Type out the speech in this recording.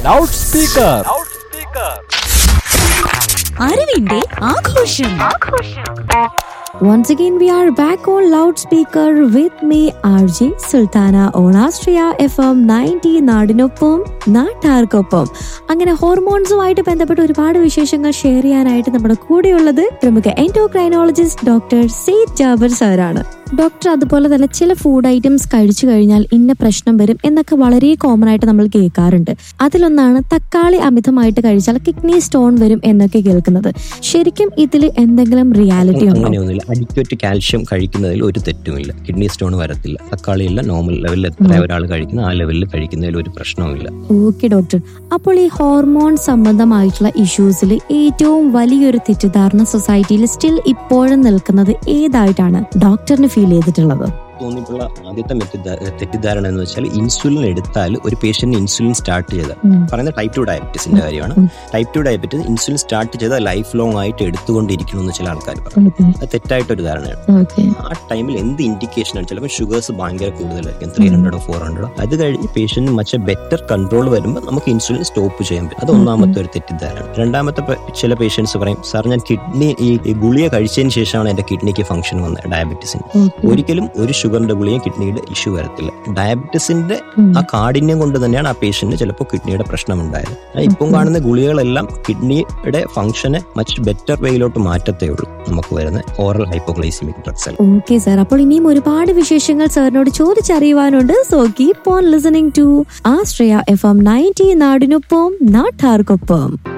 Loud speaker അറിവിന്റെ ആഘോഷം Once again, we are back on loudspeaker with me, RJ Sultana on Astria FM 90 നാടിനൊപ്പം നാട്ടാർക്കൊപ്പം അങ്ങനെ ഹോർമോൺസുമായിട്ട് ബന്ധപ്പെട്ട ഒരുപാട് വിശേഷങ്ങൾ ഷെയർ ചെയ്യാനായിട്ട് നമ്മുടെ കൂടെയുള്ളത് പ്രമുഖ എൻഡോക്രൈനോളജിസ്റ്റ് ഡോക്ടർ സെയ്ദ് ജാബർ സാറാണ് ഡോക്ടർ അതുപോലെ തന്നെ ചില ഫുഡ് ഐറ്റംസ് കഴിച്ചു കഴിഞ്ഞാൽ ഇന്ന പ്രശ്നം വരും എന്നൊക്കെ വളരെ കോമൺ ആയിട്ട് നമ്മൾ കേൾക്കാറുണ്ട് അതിലൊന്നാണ് തക്കാളി അമിതമായിട്ട് കഴിച്ചാൽ കിഡ്നി സ്റ്റോൺ വരും എന്നൊക്കെ കേൾക്കുന്നത് ശരിക്കും ഇതിൽ എന്തെങ്കിലും റിയാലിറ്റി ഉണ്ടോ അങ്ങനെയൊന്നുമില്ല അഡിക്വേറ്റ് കാൽഷ്യം കഴിക്കുന്നതിൽ ഒരു തെറ്റുമില്ല കിഡ്നി സ്റ്റോൺ വരത്തില്ല തക്കാളിയല്ല നോർമൽ ലെവലിൽ എത്ര ഒരാൾ കഴിക്കുന്ന ആ ലെവലിൽ കഴിക്കുന്നതിൽ ഒരു പ്രശ്നവുമില്ല ഓക്കെ ഡോക്ടർ അപ്പോൾ ഈ ഹോർമോൺ സംബന്ധമായിട്ടുള്ള ഇഷ്യൂസിൽ ഏറ്റവും വലിയൊരു തെറ്റിദ്ധാരണ സൊസൈറ്റിയിൽ സ്റ്റിൽ ഇപ്പോഴും നിൽക്കുന്നത് ഏതായിട്ടാണ് ഡോക്ടറിന് ഫീൽ ചെയ്തിട്ടുള്ളത് തോന്നിയിട്ടുള്ള ആദ്യത്തെ മെറ്റിദ്ധാ- തെറ്റിദ്ധാരണ എന്ന് വെച്ചാൽ ഇൻസുലിൻ എടുത്താൽ ഒരു പേഷ്യന്റ് ഇൻസുലിൻ സ്റ്റാർട്ട് ചെയ്താൽ ഉം. പറയുന്നത് ടൈപ്പ് ടു ഡയബറ്റീസിന്റെ കാര്യമാണ് ഉം. Type two diabetes insulin start ചെയ്താൽ ലൈഫ് ലോങ് ആയിട്ട് എടുത്തുകൊണ്ടിരിക്കണം എന്ന് ചില ആൾക്കാർ പറയും അത് തെറ്റായിട്ടൊരു ധാരണയാണ് ഓക്കെ ആ ടൈമിൽ എന്ത് ഇൻഡിക്കേഷൻ ആണ് ചിലപ്പോൾ ഷുഗേഴ്സ് ഭയങ്കര കൂടുതലായിരിക്കും ത്രീ ഹൺഡ്രഡോ ഫോർ ഹൺഡ്രഡോ അത് കഴിഞ്ഞ് പേഷ്യന്റ് മറ്റേ ബെറ്റർ കൺട്രോൾ വരുമ്പോൾ നമുക്ക് ഇൻസുലിൻ സ്റ്റോപ്പ് ചെയ്യാൻ പറ്റും അത് ഒന്നാമത്തെ ഒരു തെറ്റിദ്ധാരണ രണ്ടാമത്തെ പ- ചില പേഷ്യൻസ് പറയും സാർ ഞാൻ കിഡ്നി ഈ ഈ ഗുളിക കഴിച്ചതിന് ശേഷമാണ് എന്റെ കിഡ്നിക്ക് ഫംഗ്ഷൻ വന്നത് ഡയബറ്റീസിന് ഒരിക്കലും ഒരു ഷുഗറിന്റെ ഗുളിക കിഡ്നിയുടെ ഇഷ്യൂ വരത്തില്ല ഡയബറ്റീസിന്റെ ആ കാഠിന്യം കൊണ്ട് തന്നെയാണ് ആ പേഷ്യന്റിന് ചിലപ്പോൾ കിഡ്നിയുടെ പ്രശ്നം ഉണ്ടായത് ആ ഇപ്പം കാണുന്ന ഗുളികകളെല്ലാം കിഡ്നിയുടെ ഫംഗ്ഷനെ മച്ച് ബെറ്റർ വേയിലോട്ട് മാറ്റത്തേ ഉള്ളൂ നമുക്ക് വരുന്ന oral hypoglycemic drugs okay sir അപ്പോൾ ഇനിയും ഒരുപാട് വിശേഷങ്ങൾ സാറിനോട് ചോദിച്ചറിയുവാനുണ്ട് so keep on listening to Ashraya F M ninety നാടിനൊപ്പം നാട്ടാർക്കൊപ്പം